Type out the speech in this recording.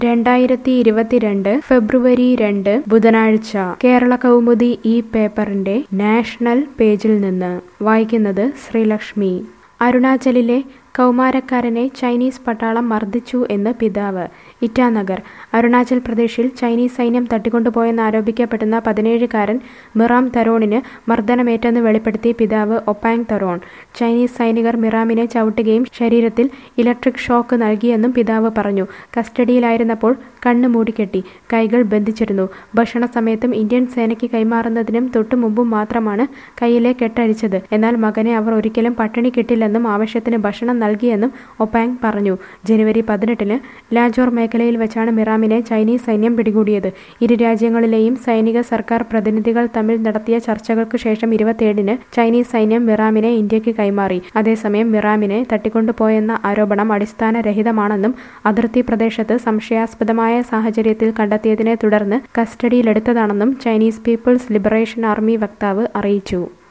രണ്ടായിരത്തി ഇരുപത്തിരണ്ട് ഫെബ്രുവരി രണ്ട് ബുധനാഴ്ച കേരള കൗമുദി ഈ പേപ്പറിന്റെ നാഷണൽ പേജിൽ നിന്ന് വായിക്കുന്നത് ശ്രീലക്ഷ്മി അരുണാചലിലെ കൗമാരക്കാരനെ ചൈനീസ് പട്ടാളം മർദ്ദിച്ചു എന്ന് പിതാവ് ഇറ്റാനഗർ അരുണാചൽ പ്രദേശിൽ ചൈനീസ് സൈന്യം തട്ടിക്കൊണ്ടുപോയെന്ന് ആരോപിക്കപ്പെടുന്ന പതിനേഴുകാരൻ മിറാം തരോണിന് മർദ്ദനമേറ്റെന്ന് വെളിപ്പെടുത്തി പിതാവ് ഒപ്പാങ് തരോൺ ചൈനീസ് സൈനികർ മിറാമിനെ ചവിട്ടുകയും ശരീരത്തിൽ ഇലക്ട്രിക് ഷോക്ക് നൽകിയെന്നും പിതാവ് പറഞ്ഞു കസ്റ്റഡിയിലായിരുന്നപ്പോൾ കണ്ണ് മൂടിക്കെട്ടി കൈകൾ ബന്ധിച്ചിരുന്നു ഭക്ഷണ സമയത്തും ഇന്ത്യൻ സേനയ്ക്ക് കൈമാറുന്നതിനും തൊട്ടു മുമ്പും മാത്രമാണ് കയ്യിലെ കെട്ടഴിച്ചത് എന്നാൽ മകനെ അവർ ഒരിക്കലും പട്ടിണി കിട്ടില്ലെന്നും ആവശ്യത്തിന് ഭക്ഷണം നൽകിയെന്നും ഒപ്പാങ് പറഞ്ഞു ജനുവരി പതിനെട്ടിന് ലാജോർ മേഖലയിൽ വെച്ചാണ് മിറാമിനെ ചൈനീസ് സൈന്യം പിടികൂടിയത് ഇരു രാജ്യങ്ങളിലെയും സൈനിക സർക്കാർ പ്രതിനിധികൾ തമ്മിൽ നടത്തിയ ചർച്ചകൾക്ക് ശേഷം ഇരുപത്തിയേഴിന് ചൈനീസ് സൈന്യം മിറാമിനെ ഇന്ത്യക്ക് കൈമാറി അതേസമയം മിറാമിനെ തട്ടിക്കൊണ്ടുപോയെന്ന ആരോപണം അടിസ്ഥാനരഹിതമാണെന്നും അതിർത്തി പ്രദേശത്ത് സംശയാസ്പദമായ സാഹചര്യത്തിൽ കണ്ടെത്തിയതിനെ തുടർന്ന് കസ്റ്റഡിയിലെടുത്തതാണെന്നും ചൈനീസ് പീപ്പിൾസ് ലിബറേഷൻ ആർമി വക്താവ് അറിയിച്ചു